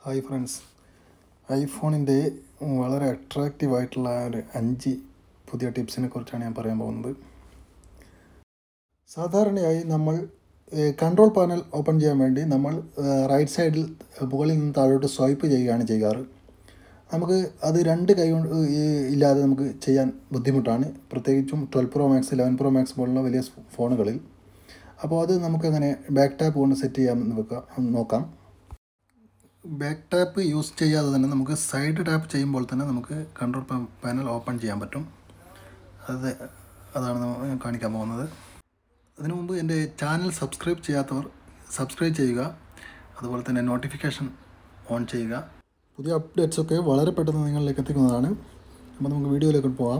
Hi friends ഐഫോണിൻ്റെ വളരെ attractive ആയിട്ടുള്ള ഒരു അഞ്ച് പുതിയ ടിപ്സിനെ കുറിച്ചാണ് ഞാൻ പറയാൻ പോകുന്നത് സാധാരണയായി നമ്മൾ കൺട്രോൾ പാനൽ ഓപ്പൺ ചെയ്യാൻ വേണ്ടി നമ്മൾ റൈറ്റ് സൈഡിൽ മുകളിൽ നിന്ന് താഴോട്ട് സ്വൈപ്പ് ചെയ്യുകയാണ് ചെയ്യാറ് നമുക്ക് അത് രണ്ട് കൈ കൊണ്ട് ഇല്ലാതെ നമുക്ക് ചെയ്യാൻ ബുദ്ധിമുട്ടാണ് പ്രത്യേകിച്ചും twelve pro max eleven pro max പോലുള്ള വലിയ ഫോണുകളിൽ അപ്പോൾ അത് നമുക്കങ്ങനെ ബാക്ക് ടാപ്പ് കൊണ്ട് സെറ്റ് ചെയ്യാമെന്ന് വെക്കാം നോക്കാം ബാക്ക് ടാപ്പ് യൂസ് ചെയ്യാതെ തന്നെ നമുക്ക് സൈഡ് ടാപ്പ് ചെയ്യുമ്പോൾ തന്നെ നമുക്ക് കൺട്രോൾ പാനൽ ഓപ്പൺ ചെയ്യാൻ പറ്റും അത് അതാണ് ഞാൻ കാണിക്കാൻ പോകുന്നത് അതിനു മുമ്പ് എൻ്റെ ചാനൽ സബ്സ്ക്രൈബ് ചെയ്യാത്തവർ സബ്സ്ക്രൈബ് ചെയ്യുക അതുപോലെ തന്നെ നോട്ടിഫിക്കേഷൻ ഓൺ ചെയ്യുക പുതിയ അപ്ഡേറ്റ്സ് ഒക്കെ വളരെ പെട്ടെന്ന് നിങ്ങളിലേക്ക് എത്തിക്കുന്നതാണ് അപ്പോൾ നമുക്ക് വീഡിയോയിലേക്ക് പോകാം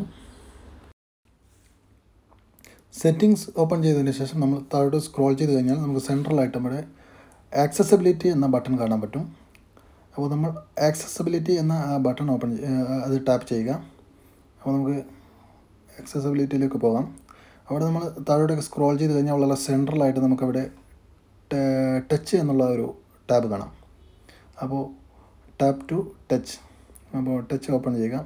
സെറ്റിങ്സ് ഓപ്പൺ ചെയ്തതിന് ശേഷം നമ്മൾ താഴോട്ട് സ്ക്രോൾ ചെയ്ത് കഴിഞ്ഞാൽ നമുക്ക് സെൻട്രലായിട്ട് നമ്മുടെ ആക്സസിബിലിറ്റി എന്ന ബട്ടൺ കാണാൻ പറ്റും അപ്പോൾ നമ്മൾ ആക്സസിബിലിറ്റി എന്ന ബട്ടൺ ഓപ്പൺ അത് ടാപ്പ് ചെയ്യുക അപ്പോൾ നമുക്ക് ആക്സസിബിലിറ്റിയിലേക്ക് പോകാം അവിടെ നമ്മൾ താഴോട്ടേക്ക് സ്ക്രോൾ ചെയ്ത് കഴിഞ്ഞാൽ വളരെ സെൻട്രലായിട്ട് നമുക്കവിടെ ടച്ച് എന്നുള്ള ഒരു ടാബ് കാണാം അപ്പോൾ ടാപ്പ് ടു ടച്ച് അപ്പോൾ ടച്ച് ഓപ്പൺ ചെയ്യുക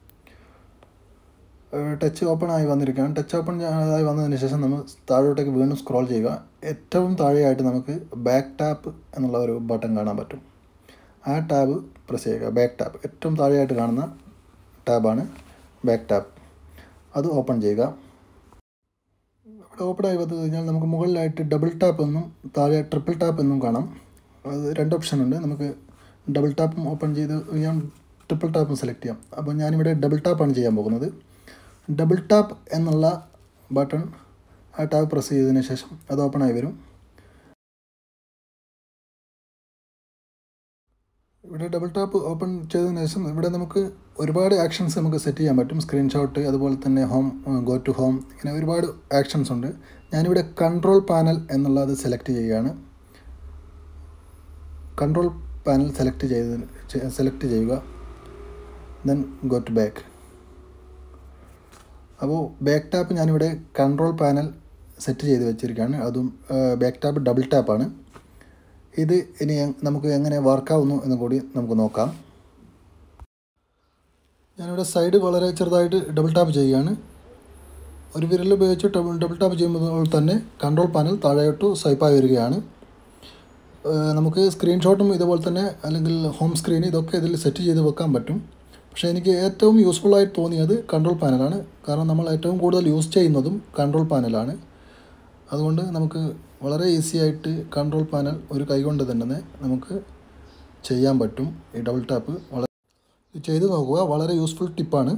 ടച്ച് ഓപ്പൺ ആയി വന്നിരിക്കുകയാണ് ടച്ച് ഓപ്പൺ ആയി വന്നതിന് ശേഷം നമ്മൾ താഴോട്ടേക്ക് വീണ്ടും സ്ക്രോൾ ചെയ്യുക ഏറ്റവും താഴെയായിട്ട് നമുക്ക് ബാക്ക് ടാപ്പ് എന്നുള്ള ഒരു ബട്ടൺ കാണാൻ പറ്റും ആ ടാബ് പ്രസ് ചെയ്യുക ബാക്ക് ടാപ്പ് ഏറ്റവും താഴെയായിട്ട് കാണുന്ന ടാബാണ് ബാക്ക് ടാപ്പ് അത് ഓപ്പൺ ചെയ്യുക അവിടെ ഓപ്പൺ ആയി വന്നു കഴിഞ്ഞാൽ നമുക്ക് മുകളിലായിട്ട് ഡബിൾ ടാപ്പ് എന്നും താഴെ ട്രിപ്പിൾ ടാപ്പ് എന്നും കാണാം അത് രണ്ട് ഓപ്ഷൻ ഉണ്ട് നമുക്ക് ഡബിൾ ടാപ്പും ഓപ്പൺ ചെയ്ത് ഞാൻ ട്രിപ്പിൾ ടാപ്പും സെലക്ട് ചെയ്യാം അപ്പോൾ ഞാനിവിടെ ഡബിൾ ടാപ്പാണ് ചെയ്യാൻ പോകുന്നത് ഡബിൾ ടാപ്പ് എന്നുള്ള ബട്ടൺ ആ ടാപ്പ് പ്രസ് ചെയ്തതിന് ശേഷം അത് ഓപ്പൺ ആയി വരും ഇവിടെ ഡബിൾ ടാപ്പ് ഓപ്പൺ ചെയ്തതിന് ശേഷം ഇവിടെ നമുക്ക് ഒരുപാട് ആക്ഷൻസ് നമുക്ക് സെറ്റ് ചെയ്യാൻ പറ്റും സ്ക്രീൻഷോട്ട് അതുപോലെ തന്നെ ഹോം ഗോ ടു ഹോം ഇങ്ങനെ ഒരുപാട് ആക്ഷൻസ് ഉണ്ട് ഞാനിവിടെ കൺട്രോൾ പാനൽ എന്നുള്ളത് സെലക്ട് ചെയ്യുകയാണ് കൺട്രോൾ പാനൽ സെലക്ട് ചെയ്ത് സെലക്ട് ചെയ്യുക ദെൻ ഗോ ടു ബാക്ക് അപ്പോൾ ബാക്ക് ടാപ്പ് ഞാനിവിടെ കൺട്രോൾ പാനൽ സെറ്റ് ചെയ്ത് വെച്ചിരിക്കുകയാണ് അതും ബാക്ക് ടാപ്പ് ഡബിൾ ടാപ്പാണ് ഇത് ഇനി നമുക്ക് എങ്ങനെ വർക്കാവുന്നു എന്ന് കൂടി നമുക്ക് നോക്കാം ഞാനിവിടെ സൈഡ് വളരെ ചെറുതായിട്ട് ഡബിൾ ടാപ്പ് ചെയ്യുകയാണ് ഒരു വിരൽ ഉപയോഗിച്ച് ഡബിൾ ഡബിൾ ടാപ്പ് ചെയ്യുമ്പോൾ തന്നെ കൺട്രോൾ പാനൽ താഴെയോട്ട് സ്വൈപ്പായി വരികയാണ് നമുക്ക് സ്ക്രീൻഷോട്ടും ഇതുപോലെ തന്നെ അല്ലെങ്കിൽ ഹോം സ്ക്രീൻ ഇതൊക്കെ ഇതിൽ സെറ്റ് ചെയ്ത് വെക്കാൻ പറ്റും പക്ഷേ എനിക്ക് ഏറ്റവും യൂസ്ഫുൾ ആയിട്ട് തോന്നിയത് കൺട്രോൾ പാനലാണ് കാരണം നമ്മൾ ഏറ്റവും കൂടുതൽ യൂസ് ചെയ്യുന്നതും കൺട്രോൾ പാനലാണ് അതുകൊണ്ട് നമുക്ക് വളരെ ഈസി ആയിട്ട് കൺട്രോൾ പാനൽ ഒരു കൈകൊണ്ട് തന്നെ നമുക്ക് ചെയ്യാൻ പറ്റും ഈ ഡബിൾ ടാപ്പ് വളരെ ചെയ്ത് നോക്കുക വളരെ യൂസ്ഫുൾ ടിപ്പാണ്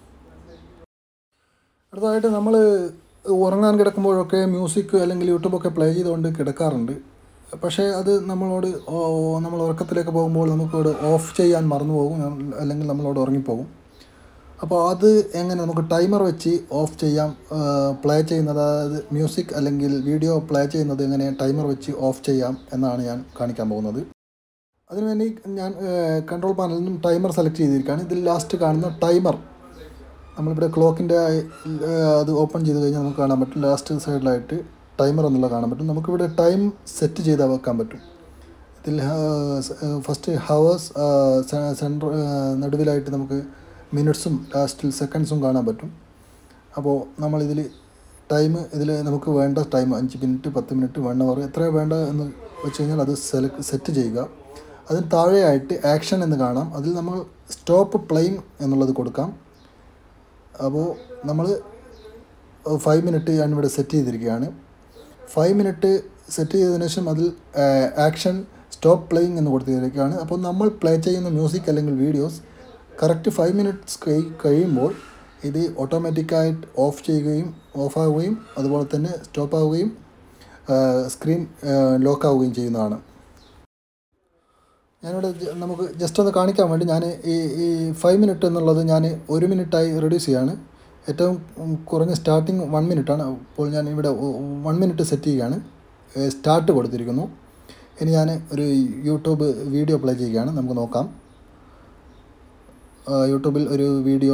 അടുത്തതായിട്ട് നമ്മൾ ഉറങ്ങാൻ കിടക്കുമ്പോഴൊക്കെ മ്യൂസിക് അല്ലെങ്കിൽ യൂട്യൂബൊക്കെ പ്ലേ ചെയ്തുകൊണ്ട് കിടക്കാറുണ്ട് പക്ഷേ അത് നമ്മളോട് നമ്മൾ ഉറക്കത്തിലേക്ക് പോകുമ്പോൾ നമുക്കോട് ഓഫ് ചെയ്യാൻ മറന്നു പോകും അല്ലെങ്കിൽ നമ്മളോട് ഉറങ്ങിപ്പോകും അപ്പോൾ അത് എങ്ങനെ നമുക്ക് ടൈമർ വെച്ച് ഓഫ് ചെയ്യാം പ്ലേ ചെയ്യുന്നത് അതായത് മ്യൂസിക് അല്ലെങ്കിൽ വീഡിയോ പ്ലേ ചെയ്യുന്നത് എങ്ങനെ ടൈമർ വെച്ച് ഓഫ് ചെയ്യാം എന്നാണ് ഞാൻ കാണിക്കാൻ പോകുന്നത് അതിനുവേണ്ടി ഞാൻ കൺട്രോൾ പാനലിൽ നിന്നും ടൈമർ സെലക്ട് ചെയ്തിരിക്കുകയാണ് ഇതിൽ ലാസ്റ്റ് കാണുന്ന ടൈമർ നമ്മളിവിടെ ക്ലോക്കിൻ്റെ അത് ഓപ്പൺ ചെയ്ത് കഴിഞ്ഞാൽ നമുക്ക് കാണാൻ പറ്റും ലാസ്റ്റ് സൈഡിലായിട്ട് ടൈമർ എന്നുള്ള കാണാൻ പറ്റും നമുക്കിവിടെ ടൈം സെറ്റ് ചെയ്ത് വെക്കാൻ പറ്റും ഇതിൽ ഫസ്റ്റ് ഹവേഴ്സ് സെൻട്ര നടുവിലായിട്ട് നമുക്ക് മിനിറ്റ്സും ലാസ്റ്റിൽ സെക്കൻഡ്സും കാണാൻ പറ്റും അപ്പോൾ നമ്മളിതിൽ ടൈം ഇതിൽ നമുക്ക് വേണ്ട ടൈം അഞ്ച് മിനിറ്റ് പത്ത് മിനിറ്റ് വൺ അവർ എത്ര വേണ്ട എന്ന് വെച്ച് കഴിഞ്ഞാൽ അത് സെലക്ട് സെറ്റ് ചെയ്യുക അതിന് താഴെയായിട്ട് ആക്ഷൻ എന്ന് കാണാം അതിൽ നമ്മൾ സ്റ്റോപ്പ് പ്ലെയിങ് എന്നുള്ളത് കൊടുക്കാം അപ്പോൾ നമ്മൾ ഫൈവ് മിനിറ്റ് ഞാൻ ഇവിടെ സെറ്റ് ചെയ്തിരിക്കുകയാണ് ഫൈവ് മിനിറ്റ് സെറ്റ് ചെയ്തതിനു ശേഷം അതിൽ ആക്ഷൻ സ്റ്റോപ്പ് പ്ലേയിങ് എന്ന് കൊടുത്തിരിക്കുകയാണ് അപ്പോൾ നമ്മൾ പ്ലേ ചെയ്യുന്ന മ്യൂസിക് അല്ലെങ്കിൽ വീഡിയോസ് കറക്റ്റ് ഫൈവ് മിനിറ്റ്സ് കഴിയുമ്പോൾ ഇത് ഓട്ടോമാറ്റിക്കായിട്ട് ഓഫ് ചെയ്യുകയും ഓഫാവുകയും അതുപോലെ തന്നെ സ്റ്റോപ്പ് ആവുകയും സ്ക്രീൻ ലോക്ക് ആവുകയും ചെയ്യുന്നതാണ് ഞാനിവിടെ നമുക്ക് ജസ്റ്റ് ഒന്ന് കാണിക്കാൻ വേണ്ടി ഞാൻ ഈ ഈ ഫൈവ് മിനിറ്റ് എന്നുള്ളത് ഞാൻ ഒരു മിനിറ്റായി റെഡ്യൂസ് ചെയ്യാണ് ഏറ്റവും കുറഞ്ഞ സ്റ്റാർട്ടിങ് വൺ മിനിറ്റാണ് അപ്പോൾ ഞാൻ ഇവിടെ വൺ മിനിറ്റ് സെറ്റ് ചെയ്യുകയാണ് സ്റ്റാർട്ട് കൊടുത്തിരിക്കുന്നു ഇനി ഞാൻ ഒരു യൂട്യൂബ് വീഡിയോ പ്ലേ ചെയ്യുകയാണ് നമുക്ക് നോക്കാം യൂട്യൂബിൽ ഒരു വീഡിയോ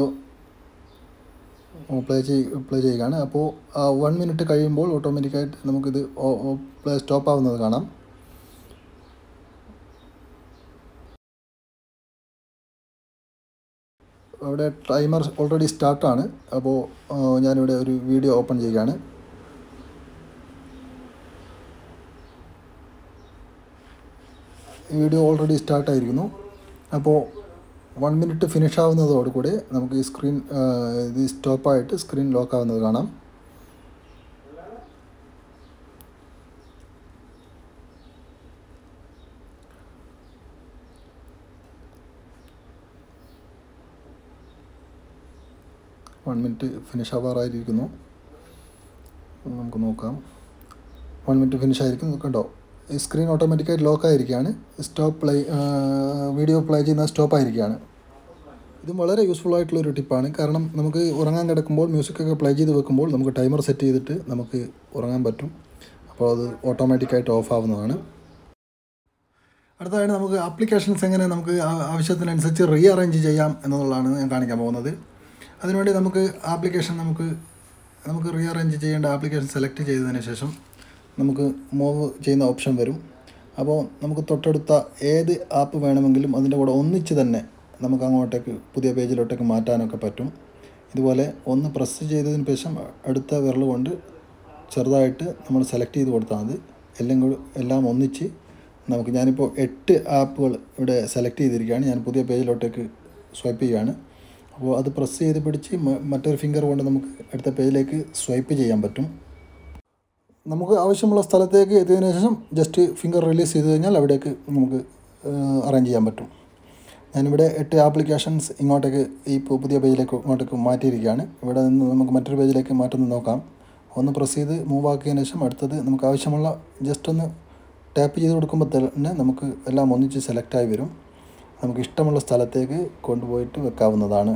പ്ലേ ചെയ് പ്ലേ ചെയ്യുകയാണ് അപ്പോൾ വൺ മിനിറ്റ് കഴിയുമ്പോൾ ഓട്ടോമാറ്റിക്കായിട്ട് നമുക്കിത് പ്ലേ സ്റ്റോപ്പ് ആവുന്നത് കാണാം അവിടെ ടൈമർ ഓൾറെഡി സ്റ്റാർട്ടാണ് അപ്പോൾ ആ, ഞാനിവിടെ ഒരു വീഡിയോ ഓപ്പൺ ചെയ്യുകയാണ് വീഡിയോ ഓൾറെഡി സ്റ്റാർട്ടായിരിക്കുന്നു അപ്പോൾ വൺ മിനിറ്റ് ഫിനിഷ് ആവുന്നതോടുകൂടി നമുക്ക് ഈ സ്ക്രീൻ ആ, ഇത് സ്റ്റോപ്പായിട്ട് സ്ക്രീൻ ലോക്ക് ആവുന്നത് കാണാം വൺ മിനിറ്റ് ഫിനിഷ് ആവാറായിരിക്കുന്നു നമുക്ക് നോക്കാം വൺ മിനിറ്റ് ഫിനിഷ് ആയിരിക്കും കണ്ടോ ഈ സ്ക്രീൻ ഓട്ടോമാറ്റിക്കായിട്ട് ലോക്ക് ആയിരിക്കുകയാണ് സ്റ്റോപ്പ് പ്ലേ വീഡിയോ പ്ലേ ചെയ്യുന്ന സ്റ്റോപ്പ് ആയിരിക്കുകയാണ് ഇതും വളരെ യൂസ്ഫുൾ ആയിട്ടുള്ള ഒരു ടിപ്പാണ് കാരണം നമുക്ക് ഉറങ്ങാൻ കിടക്കുമ്പോൾ മ്യൂസിക്കൊക്കെ പ്ലേ ചെയ്ത് വെക്കുമ്പോൾ നമുക്ക് ടൈമർ സെറ്റ് ചെയ്തിട്ട് നമുക്ക് ഉറങ്ങാൻ പറ്റും അപ്പോൾ അത് ഓട്ടോമാറ്റിക്കായിട്ട് ഓഫ് ആവുന്നതാണ് അടുത്തതായിട്ട് നമുക്ക് ആപ്ലിക്കേഷൻസ് എങ്ങനെ നമുക്ക് ആ- ആവശ്യത്തിനനുസരിച്ച് റീ അറേഞ്ച് ചെയ്യാം എന്നുള്ളതാണ് ഞാൻ കാണിക്കാൻ പോകുന്നത് അതിനുവേണ്ടി നമുക്ക് ആപ്ലിക്കേഷൻ നമുക്ക് നമുക്ക് റീ അറേഞ്ച് ചെയ്യേണ്ട ആപ്ലിക്കേഷൻ സെലക്ട് ചെയ്തതിന് ശേഷം നമുക്ക് മൂവ് ചെയ്യുന്ന ഓപ്ഷൻ വരും അപ്പോൾ നമുക്ക് തൊട്ടടുത്ത ഏത് ആപ്പ് വേണമെങ്കിലും അതിൻ്റെ കൂടെ ഒന്നിച്ച് തന്നെ നമുക്ക് അങ്ങോട്ടേക്ക് പുതിയ പേജിലോട്ടേക്ക് മാറ്റാനൊക്കെ പറ്റും ഇതുപോലെ ഒന്ന് പ്രസ് ചെയ്തതിന് ശേഷം അടുത്ത വിരൽ കൊണ്ട് ചെറുതായിട്ട് നമ്മൾ സെലക്ട് ചെയ്ത് കൊടുത്താൽ മതി എല്ലാം കൂടി എല്ലാം ഒന്നിച്ച് നമുക്ക് ഞാനിപ്പോൾ എട്ട് ആപ്പുകൾ ഇവിടെ സെലക്ട് ചെയ്തിരിക്കുകയാണ് ഞാൻ പുതിയ പേജിലോട്ടേക്ക് സ്വൈപ്പ് ചെയ്യുകയാണ് അപ്പോൾ അത് പ്രസ് ചെയ്ത് പിടിച്ച് മ- മറ്റൊരു ഫിംഗർ കൊണ്ട് നമുക്ക് അടുത്ത പേജിലേക്ക് സ്വൈപ്പ് ചെയ്യാൻ പറ്റും നമുക്ക് ആവശ്യമുള്ള സ്ഥലത്തേക്ക് എത്തിയതിനു ശേഷം ജസ്റ്റ് ഫിംഗർ റിലീസ് ചെയ്ത് കഴിഞ്ഞാൽ അവിടേക്ക് നമുക്ക് അറേഞ്ച് ചെയ്യാൻ പറ്റും ഞാനിവിടെ എട്ട് ആപ്ലിക്കേഷൻസ് ഇങ്ങോട്ടേക്ക് ഈ പു- പുതിയ പേജിലേക്ക് ഇങ്ങോട്ടേക്ക് മാറ്റിയിരിക്കുകയാണ് ഇവിടെ നിന്ന് നമുക്ക് മറ്റൊരു പേജിലേക്ക് മാറ്റുന്നത് നോക്കാം ഒന്ന് പ്രസ് ചെയ്ത് മൂവ് ആക്കിയതിന് ശേഷം അടുത്തത് നമുക്ക് ആവശ്യമുള്ള ജസ്റ്റ് ഒന്ന് ടാപ്പ് ചെയ്ത് കൊടുക്കുമ്പോൾ തന്നെ നമുക്ക് എല്ലാം ഒന്നിച്ച് സെലക്റ്റായി വരും നമുക്ക് ഇഷ്ടമുള്ള സ്ഥലത്തേക്ക് കൊണ്ടുപോയിട്ട് വെക്കാവുന്നതാണ്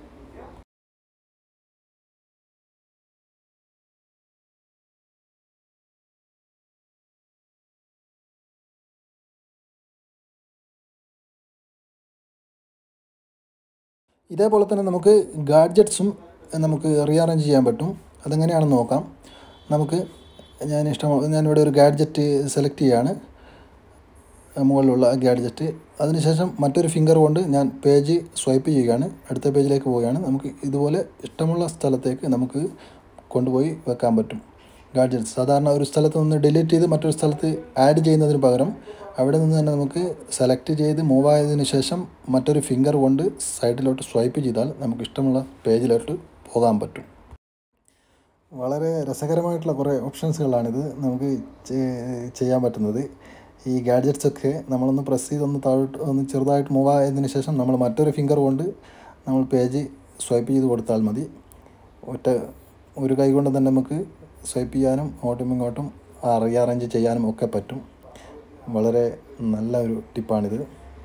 ഇതേപോലെ തന്നെ നമുക്ക് ഗാഡ്ജറ്റ്സും നമുക്ക് റീഅറേഞ്ച് ചെയ്യാൻ പറ്റും അതെങ്ങനെയാണെന്ന് നോക്കാം നമുക്ക് ഞാൻ ഇഷ്ടം ഞാനിവിടെ ഒരു ഗാഡ്ജറ്റ് സെലക്ട് ചെയ്യാണ് മുകളിലുള്ള ഗാഡ്ജറ്റ് അതിനുശേഷം മറ്റൊരു ഫിംഗർ കൊണ്ട് ഞാൻ പേജ് സ്വൈപ്പ് ചെയ്യുകയാണ് അടുത്ത പേജിലേക്ക് പോവുകയാണ് നമുക്ക് ഇതുപോലെ ഇഷ്ടമുള്ള സ്ഥലത്തേക്ക് നമുക്ക് കൊണ്ടുപോയി വെക്കാൻ പറ്റും ഗാഡ്ജറ്റ്സ് സാധാരണ ഒരു സ്ഥലത്ത് നിന്ന് ഡിലീറ്റ് ചെയ്ത് മറ്റൊരു സ്ഥലത്ത് ആഡ് ചെയ്യുന്നതിന് പകരം അവിടെ നിന്ന് തന്നെ നമുക്ക് സെലക്ട് ചെയ്ത് മൂവ് ആയതിനു ശേഷം മറ്റൊരു ഫിംഗർ കൊണ്ട് സൈഡിലോട്ട് സ്വൈപ്പ് ചെയ്താൽ നമുക്ക് ഇഷ്ടമുള്ള പേജിലോട്ട് പോകാൻ പറ്റും വളരെ രസകരമായിട്ടുള്ള കുറേ ഓപ്ഷൻസുകളാണിത് നമുക്ക് ചെ- ചെയ്യാൻ പറ്റുന്നത് ഈ ഗാഡ്ജറ്റ്സ് ഒക്കെ നമ്മളൊന്ന് പ്രസ് ചെയ്ത് ഒന്ന് താഴോട്ട് ഒന്ന് ചെറുതായിട്ട് മൂവ് ആയതിനു ശേഷം നമ്മൾ മറ്റൊരു ഫിംഗർ കൊണ്ട് നമ്മൾ പേജ് സ്വൈപ്പ് ചെയ്ത് കൊടുത്താൽ മതി ഒറ്റ ഒരു കൈ കൊണ്ട് തന്നെ നമുക്ക് സ്വൈപ്പ് ചെയ്യാനും അങ്ങോട്ടും ഇങ്ങോട്ടും റീഅറേഞ്ച് ചെയ്യാനും ഒക്കെ പറ്റും വളരെ നല്ല ഒരു ടിപ്പാണിത്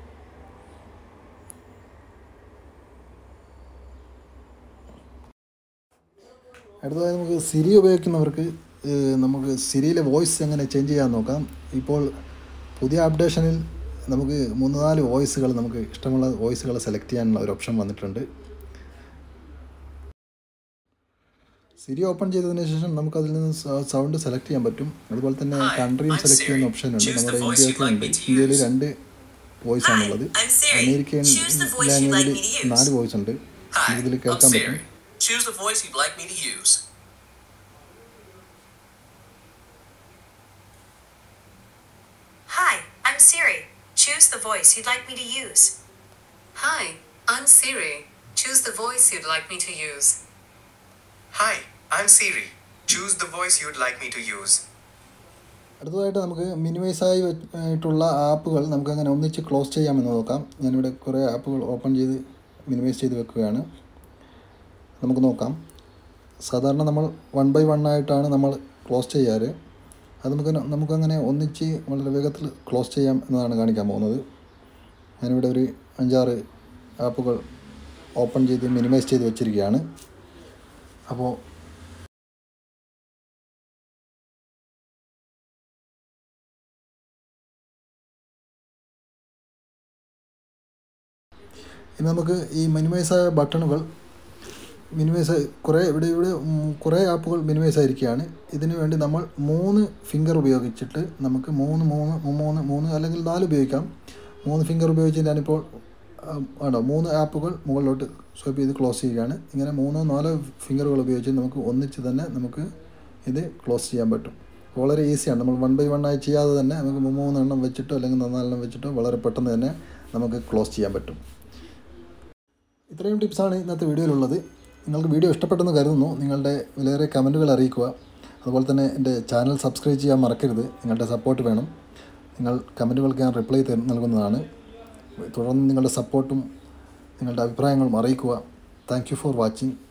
അടുത്തതായി നമുക്ക് സിരി ഉപയോഗിക്കുന്നവർക്ക് ഏഹ്, നമുക്ക് സിരിയിലെ വോയിസ് എങ്ങനെ ചേഞ്ച് ചെയ്യാൻ നോക്കാം ഇപ്പോൾ പുതിയ അപ്ഡേഷനിൽ നമുക്ക് മൂന്ന് നാല് വോയിസുകൾ നമുക്ക് ഇഷ്ടമുള്ള വോയിസുകൾ സെലക്ട് ചെയ്യാനുള്ള ഒരു ഓപ്ഷൻ വന്നിട്ടുണ്ട് സിരി ഓപ്പൺ ചെയ്തതിന് ശേഷം നമുക്ക് അതിൽ നിന്ന് സൗണ്ട് സെലക്ട് ചെയ്യാൻ പറ്റും അതുപോലെ തന്നെ Hi, കൺട്രിയും I'm സെലക്ട് ചെയ്യുന്ന Siri. ഓപ്ഷൻ ഉണ്ട് Choose the നമ്മുടെ voice you'd ഇന്ത്യയൊക്കെ like ഉണ്ട് me to ഇന്ത്യയിൽ use. രണ്ട് വോയിസ് Hi, ആണുള്ളത് I'm Siri. American Choose the voice you'd like ലാംഗ്വേജിൽ me to use. നാല് വോയിസ് ഉണ്ട് Hi, ഇതിൽ I'm കേൾക്കാൻ പറ്റും Siri. Choose the voice you'd like me to use. Hi, I'm Siri. Choose the voice you'd like me to use. Hi, I'm Siri. Choose the voice you'd like me to use. Hi, I'm Siri. Choose the voice you'd like me to use. അടുത്തതായിട്ട് നമുക്ക് minimise ആയി ആയിട്ടുള്ള ആപ്പുകൾ നമുക്ക് അങ്ങനെ ഒന്നിച്ച് close ചെയ്യാമെന്ന് നോക്കാം ഞാനിവിടെ കുറേ ആപ്പുകൾ ഓപ്പൺ ചെയ്ത് മിനിമൈസ് ചെയ്ത് വെക്കുകയാണ് നമുക്ക് നോക്കാം സാധാരണ നമ്മൾ വൺ ബൈ വൺ ആയിട്ടാണ് നമ്മൾ ക്ലോസ് ചെയ്യാറ് അത് നമുക്ക് നമുക്കങ്ങനെ ഒന്നിച്ച് വളരെ വേഗത്തിൽ ക്ലോസ് ചെയ്യാം എന്നതാണ് കാണിക്കാൻ പോകുന്നത് ഞാനിവിടെ ഒരു അഞ്ചാറ് ആപ്പുകൾ ഓപ്പൺ ചെയ്ത് മിനിമൈസ് ചെയ്ത് വെച്ചിരിക്കുകയാണ് അപ്പോൾ ഇനി നമുക്ക് ഈ മിനിമൈസ് ആയ ബട്ടണുകൾ മിനിമൈസ് കുറേ ഇവിടെ ഇവിടെ ഉം, കുറേ ആപ്പുകൾ മിനിമൈസ് ആയിരിക്കുകയാണ് ഇതിനു വേണ്ടി നമ്മൾ മൂന്ന് ഫിംഗർ ഉപയോഗിച്ചിട്ട് നമുക്ക് മൂന്ന് മൂന്ന് മൂന്ന് മൂന്ന് അല്ലെങ്കിൽ നാല് ഉപയോഗിക്കാം മൂന്ന് ഫിംഗർ ഉപയോഗിച്ച് ഞാനിപ്പോൾ ആണോ മൂന്ന് ആപ്പുകൾ മുകളിലോട്ട് സ്വൈപ്പ് ചെയ്ത് ക്ലോസ് ചെയ്യുകയാണ് ഇങ്ങനെ മൂന്നോ നാലോ ഫിംഗറുകൾ ഉപയോഗിച്ച് നമുക്ക് ഒന്നിച്ച് തന്നെ നമുക്ക് ഇത് ക്ലോസ് ചെയ്യാൻ പറ്റും വളരെ ഈസിയാണ് നമ്മൾ വൺ ബൈ വൺ ആയി ചെയ്യാതെ തന്നെ നമുക്ക് മൂന്നെണ്ണം വെച്ചിട്ടോ അല്ലെങ്കിൽ നാലെണ്ണം വെച്ചിട്ടോ വളരെ പെട്ടെന്ന് തന്നെ നമുക്ക് ക്ലോസ് ചെയ്യാൻ പറ്റും ഇത്രയും ടിപ്സാണ് ഇന്നത്തെ വീഡിയോയിലുള്ളത് നിങ്ങൾക്ക് വീഡിയോ ഇഷ്ടപ്പെട്ടെന്ന് കരുതുന്നു നിങ്ങളുടെ വിലയേറെ കമൻറ്റുകൾ അറിയിക്കുക അതുപോലെ തന്നെ എൻ്റെ ചാനൽ സബ്സ്ക്രൈബ് ചെയ്യാൻ മറക്കരുത് നിങ്ങളുടെ സപ്പോർട്ട് വേണം നിങ്ങൾ കമൻറ്റുകൾക്ക് ഞാൻ റിപ്ലൈ നൽകുന്നതാണ് തുടർന്ന് നിങ്ങളുടെ സപ്പോർട്ടും നിങ്ങളുടെ അഭിപ്രായങ്ങളും അറിയിക്കുക താങ്ക് യു ഫോർ വാച്ചിങ്